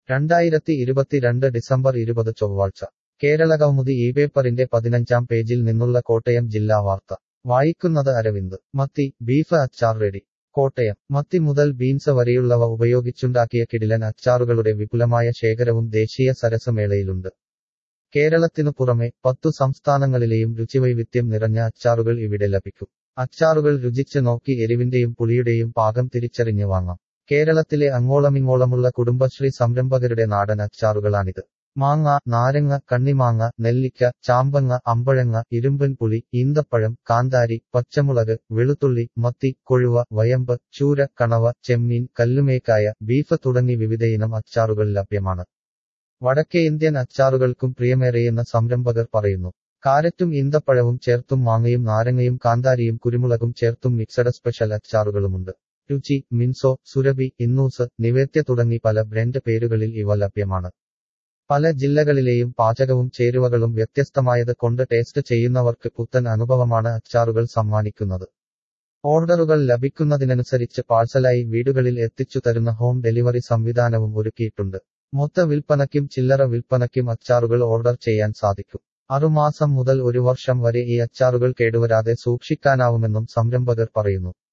രണ്ടായിരത്തി ഇരുപത്തിരണ്ട് ഡിസംബർ ഇരുപത് ചൊവ്വാഴ്ച കേരള കൗമുദി ഈ പേപ്പറിന്റെ പതിനഞ്ചാം പേജിൽ നിന്നുള്ള കോട്ടയം ജില്ലാ വാർത്ത വായിക്കുന്നത് അരവിന്ദ് മത്തി ബീഫ് അച്ചാർ റെഡി കോട്ടയം മത്തി മുതൽ ബീൻസ് വരെയുള്ളവ ഉപയോഗിച്ചുണ്ടാക്കിയ കിടിലൻ അച്ചാറുകളുടെ വിപുലമായ ശേഖരവും ദേശീയ സരസമേളയിലുണ്ട് കേരളത്തിനു പുറമെ പത്തു സംസ്ഥാനങ്ങളിലെയും രുചിവൈവിധ്യം നിറഞ്ഞ അച്ചാറുകൾ ഇവിടെ ലഭിക്കും അച്ചാറുകൾ രുചിച്ച് നോക്കി എരിവിന്റെയും പുളിയുടെയും പാകം തിരിച്ചറിഞ്ഞ് വാങ്ങാം കേരളത്തിലെ അങ്ങോളമിങ്ങോളമുള്ള കുടുംബശ്രീ സംരംഭകരുടെ നാടൻ അച്ചാറുകളാണിത് മാങ്ങ നാരങ്ങ കണ്ണിമാങ്ങ നെല്ലിക്ക ചാമ്പങ്ങ അമ്പഴങ്ങ ഇരുമ്പൻ പുളി ഈന്തപ്പഴം കാന്താരി പച്ചമുളക് വെളുത്തുള്ളി മത്തി കൊഴുവ വയമ്പ് ചൂര കണവ ചെമ്മീൻ കല്ലുമേക്കായ ബീഫ് തുടങ്ങി വിവിധയിനം അച്ചാറുകൾ ലഭ്യമാണ് വടക്കേ ഇന്ത്യൻ അച്ചാറുകൾക്കും പ്രിയമേറെയെന്ന് സംരംഭകർ പറയുന്നു കാരറ്റും ഈന്തപ്പഴവും ചേർത്തും മാങ്ങയും നാരങ്ങയും കാന്താരിയും കുരുമുളകും ചേർത്തും മിക്സഡ് സ്പെഷ്യൽ അച്ചാറുകളുമുണ്ട് രുചി മിൻസോ സുരഭി ഇന്നൂസ് നിവേദ്യ തുടങ്ങി പല ബ്രാൻഡ് പേരുകളിൽ ഇവ ലഭ്യമാണ് പല ജില്ലകളിലെയും പാചകവും ചേരുവകളും വ്യത്യസ്തമായത് കൊണ്ട് ടേസ്റ്റ് ചെയ്യുന്നവർക്ക് പുത്തൻ അനുഭവമാണ് അച്ചാറുകൾ സമ്മാനിക്കുന്നത് ഓർഡറുകൾ ലഭിക്കുന്നതിനനുസരിച്ച് പാഴ്സലായി വീടുകളിൽ എത്തിച്ചു തരുന്ന ഹോം ഡെലിവറി സംവിധാനവും ഒരുക്കിയിട്ടുണ്ട് മൊത്ത വിൽപ്പനയ്ക്കും ചില്ലറ വിൽപ്പനയ്ക്കും അച്ചാറുകൾ ഓർഡർ ചെയ്യാൻ സാധിക്കും ആറുമാസം മുതൽ ഒരു വർഷം വരെ ഈ അച്ചാറുകൾ കേടുവരാതെ സൂക്ഷിക്കാനാവുമെന്നും സംരംഭകർ പറയുന്നു